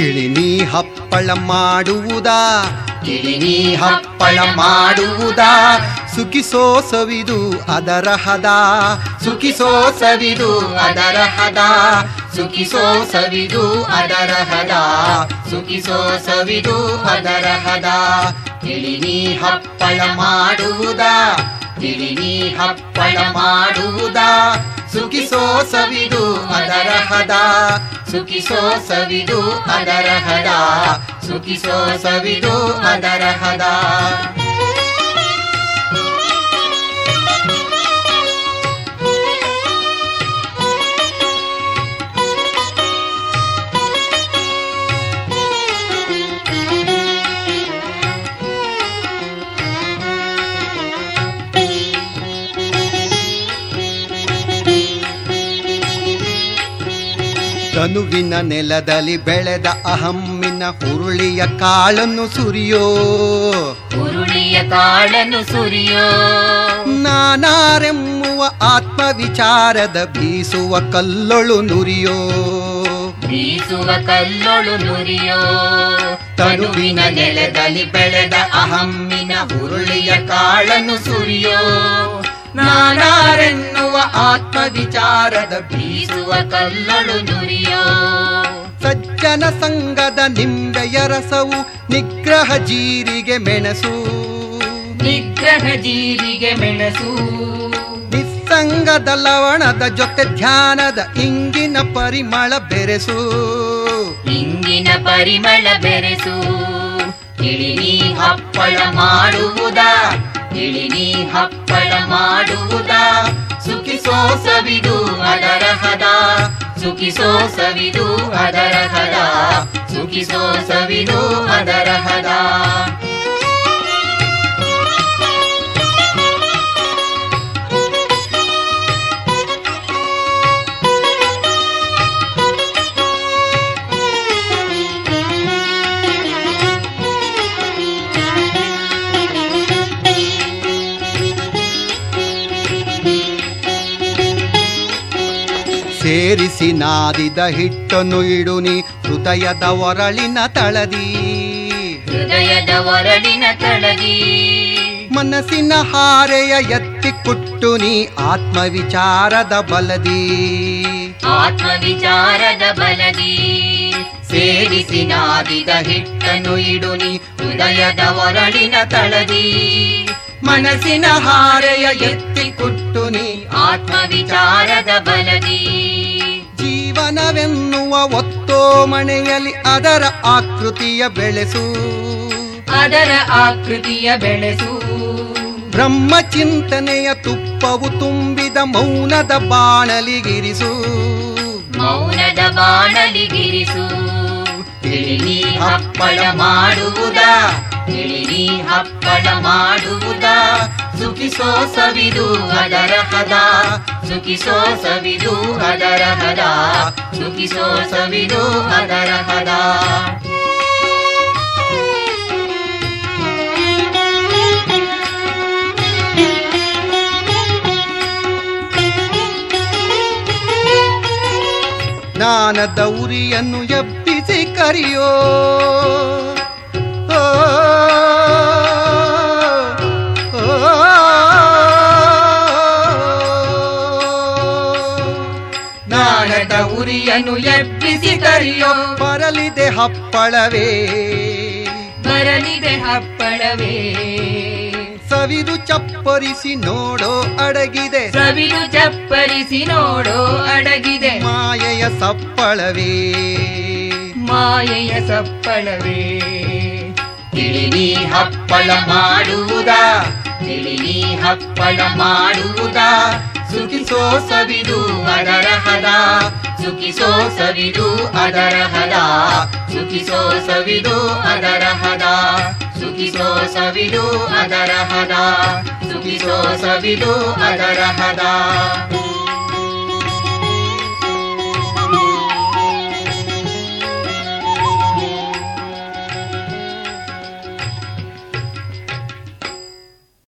ತಿಳಿ ನೀ ಹಪ್ಪಳ ಮಾಡುವುದಾ ತಿಳಿ ನೀ ಹಪ್ಪಳ ಮಾಡುವುದಾ ಸುಖಿಸೋ ಸವಿದು ಅದರ ಹದ ಸುಖಿಸೋ ಸವಿದು ಅದರ ಹದ ಸುಖಿಸೋ ಸವಿದು ಅದರ ಹದ ಸುಖಿಸೋ ಸವಿದು ಅದರ ಹದ ತಿಳಿ ನೀ ಹಪ್ಪಳ ಮಾಡುವುದಾ ತಿಳಿ ನೀ ಹಪ್ಪಳ ಮಾಡುವುದಾ ಸುಖಿಸೋ ಸವಿದು ಅದರ ಹದ ಸುಖಿಸೋ ಸವಿದು ಅದರ ಹದ ಸುಖಿಸೋ ಸವಿದು ಅದರ ಹದ ತನುವಿನ ನೆಲದಲ್ಲಿ ಬೆಳೆದ ಅಹಮ್ಮಿನ ಹುರುಳಿಯ ಕಾಳನ್ನು ಸುರಿಯೋ ಉರುಳಿಯ ಕಾಳನ್ನು ಸುರಿಯೋ ನಾನಾರೆಮ್ಮುವ ಆತ್ಮವಿಚಾರದ ಬೀಸುವ ಕಲ್ಲೊಳು ನುರಿಯೋ ಬೀಸುವ ಕಲ್ಲೊಳು ನುರಿಯೋ ತನುವಿನ ನೆಲದಲ್ಲಿ ಬೆಳೆದ ಅಹಮ್ಮಿನ ಉರುಳಿಯ ಕಾಳನ್ನು ಸುರಿಯೋ ನಾನಾರೆನ್ನುವ ಆತ್ಮವಿಚಾರದ ಬೀಸುವ ಕಲ್ಲೊಳು ನುರಿಯೋ ಸಜ್ಜನ ಸಂಗದ ನಿಂಬೆಯ ರಸವು ನಿಗ್ರಹ ಜೀರಿಗೆ ಮೆಣಸು ನಿಗ್ರಹ ಜೀರಿಗೆ ಮೆಣಸು ನಿಸ್ಸಂಗದ ಲವಣದ ಜೊತೆ ಧ್ಯಾನದ ಇಂಗಿನ ಪರಿಮಳ ಬೆರೆಸು ಇಂಗಿನ ಪರಿಮಳ ಬೆರೆಸು ತಿಳಿ ನೀ ಹಪ್ಪಳ ಮಾಡುವುದಾ ತಿಳಿ ನೀ ಹಪ್ಪಳ ಮಾಡುವುದಾ ಸುಖಿಸೋ ಸವಿದು ಅದರ ಹದ ಸುಖಿಸೋ ಸವಿದು ಅದರ ಹದ ಸುಖಿಸೋ ಸವಿದು ಅದರ ಹದ ಸೇರಿಸಿ ನಾದಿದ ಹಿಟ್ಟನ್ನು ಇಡುನಿ ಹೃದಯದ ಒರಳಿನ ತಳದಿ ಹೃದಯದ ಒರಳಿನ ತಳಗಿ ಮನಸ್ಸಿನ ಹಾರೆಯ ಎತ್ತಿ ಕುಟ್ಟು ನೀ ಆತ್ಮವಿಚಾರದ ಬಲದಿ ಆತ್ಮವಿಚಾರದ ಬಲದಿ ಸೇರಿಸಿ ನಾದಿದ ಹಿಟ್ಟನ್ನು ಇಡುನಿ ಹೃದಯದ ಒರಳಿನ ತಳದಿ ಮನಸ್ಸಿನ ಹಾರೆಯ ಎತ್ತಿ ಕುಟ್ಟು ನೀ ಆತ್ಮವಿಚಾರದ ಬಲದಿ ಜೀವನವೆನ್ನುವ ಒತ್ತೋ ಮನೆಯಲ್ಲಿ ಅದರ ಆಕೃತಿಯ ಬೆಳೆಸು ಅದರ ಆಕೃತಿಯ ಬೆಳೆಸು ಬ್ರಹ್ಮ ಚಿಂತನೆಯ ತುಪ್ಪವು ತುಂಬಿದ ಮೌನದ ಬಾಣಲಿಗಿರಿಸು ಮೌನದ ಬಾಣಲಿಗಿರಿಸು ತಿಳಿ ನೀ ಹಪ್ಪಳ ಮಾಡುವುದಾ ತಿಳಿ ನೀ ಹಪ್ಪಳ ಮಾಡುವುದಾ ಸುಖಿಸೋ ಸವಿದು ಅದರ ಹದ ಸುಖಿಸೋ ಸವಿದು ಅದರ ಹದ ಸುಖಿಸೋ ಸವಿದು ಅದರ ಹದ ಜ್ಞಾನದ ಉರಿಯನ್ನು ಎಬ್ಬಿಸಿ ಕರಿಯೋ ಓ, ಓ, ಜ್ಞಾನದ ಉರಿಯನ್ನು ಎಬ್ಬಿಸಿ ಕರಿಯೋ ಬರಲಿದೆ ಹಪ್ಪಳವೇ ಬರಲಿದೆ ಹಪ್ಪಳವೇ ಸವಿದು ಚಪ್ಪರಿಸಿ ನೋಡೋ ಅಡಗಿದೆ ಸವಿಲು ಚಪ್ಪರಿಸಿ ನೋಡೋ ಅಡಗಿದೆ ಮಾಯೆಯ ಸಪ್ಪಳವೇ ಮಾಯೆಯ ಸಪ್ಪಳವೇ ತಿಳಿ ನೀ ಹಪ್ಪಳ ಮಾಡುವುದಾ ತಿಳಿ ನೀ ಹಪ್ಪಳ ಮಾಡುವುದಾ ಸುಖಿಸೋ ಸವಿದು ಅದರ ಹದ ಸುಖಿಸೋ ಸವಿದು ಅದರ ಹದ ಸುಖಿಸೋ ಸವಿದು ಅದರ ಹದ ಸುಖಿಸೋ ಸವಿದು ಅದರ ಹದ ಸುಖಿಸೋ ಸವಿದು ಅದರ ಹದ